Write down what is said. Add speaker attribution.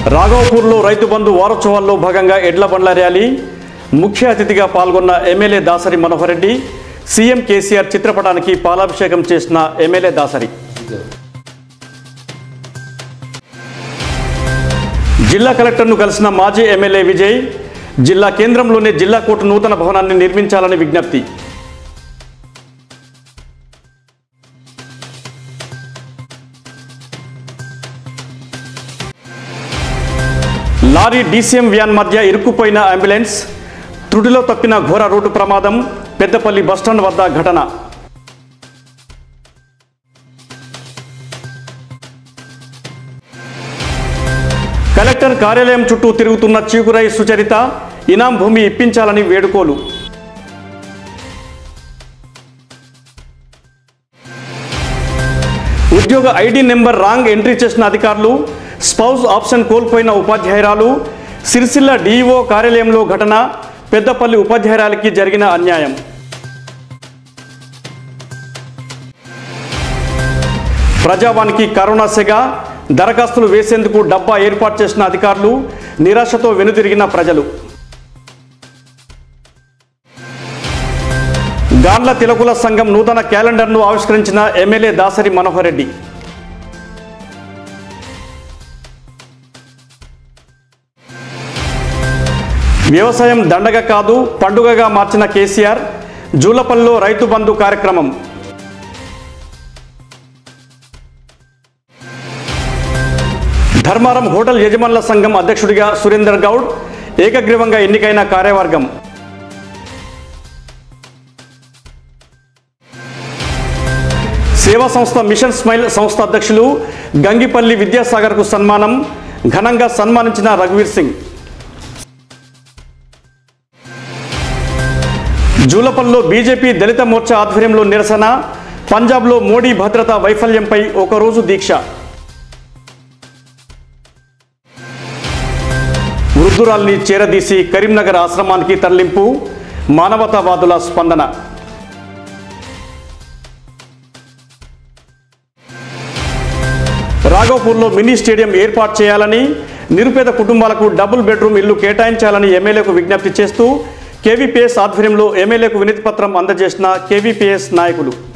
Speaker 1: రాఘవపూర్లో రైతు బంధు వారోత్సవాల్లో భాగంగా ఎడ్ల బండ్ల ర్యాలీ ముఖ్య అతిథిగా పాల్గొన్న ఎమ్మెల్యే దాసరి మనోహర్ రెడ్డి సీఎం కేసీఆర్ చిత్రపటానికి పాలాభిషేకం చేసిన ఎమ్మెల్యే దాసరి జిల్లా కలెక్టర్ను కలిసిన మాజీ ఎమ్మెల్యే విజయ్ జిల్లా కేంద్రంలోనే జిల్లా కోర్టు నూతన భవనాన్ని నిర్మించాలని విజ్ఞప్తి లారీ డీసీఎం వ్యాన్ మధ్య ఇరుక్కుపోయిన అంబులెన్స్ త్రుటిలో తప్పిన ఘోర రోడ్డు ప్రమాదం పెద్దపల్లి బస్టాండ్ వద్ద ఘటన కలెక్టర్ కార్యాలయం చుట్టూ తిరుగుతున్న చీకురై సుచరిత ఇనాం భూమి ఇప్పించాలని వేడుకోలు ఉద్యోగ ఐడి నెంబర్ రాంగ్ ఎంట్రీ చేసిన అధికారులు స్పౌస్ ఆప్షన్ కోల్పోయిన ఉపాధ్యాయురాలు సిరిసిల్ల డీఈఓ కార్యాలయంలో ఘటన పెద్దపల్లి ఉపాధ్యాయురాలకి జరిగిన అన్యాయం ప్రజావానికి కరోనా సెగ దరఖాస్తులు వేసేందుకు డబ్బా ఏర్పాటు చేసిన అధికారులు నిరాశతో వెనుదిరిగిన ప్రజలు గాండ్ల తిలకుల సంఘం నూతన క్యాలెండర్ను ఆవిష్కరించిన ఎమ్మెల్యే దాసరి మనోహర్ రెడ్డి వ్యవసాయం దండగ కాదు పండుగగా మార్చిన కేసీఆర్ జూలపల్లిలో రైతు బంధు కార్యక్రమం ధర్మారం హోటల్ యజమానుల సంఘం అధ్యక్షుడిగా సురేందర్ గౌడ్ ఏకగ్రీవంగా ఎన్నికైన కార్యవర్గం సేవా సంస్థ మిషన్ స్మైల్ సంస్థ అధ్యక్షులు గంగిపల్లి విద్యాసాగర్కు సన్మానం ఘనంగా సన్మానించిన రఘువీర్ సింగ్ జూలపల్లో బీజేపీ దళిత మోర్చా ఆధ్వర్యంలో నిరసన పంజాబ్లో మోడీ భద్రతా వైఫల్యంపై ఒకరోజు దీక్ష వృద్ధురాల్ని చేరదీసి కరీంనగర్ ఆశ్రమానికి తరలింపు మానవతావాదుల స్పందన రాఘవపూర్లో మినీ స్టేడియం ఏర్పాటు చేయాలని నిరుపేద కుటుంబాలకు డబుల్ బెడ్రూమ్ ఇల్లు కేటాయించాలని ఎమ్మెల్యేకు విజ్ఞప్తి చేస్తూ కేవీపీఎస్ ఆధ్వర్యంలో ఎమ్మెల్యేకు వినతి పత్రం అందజేసిన కేవీపీఎస్ నాయకులు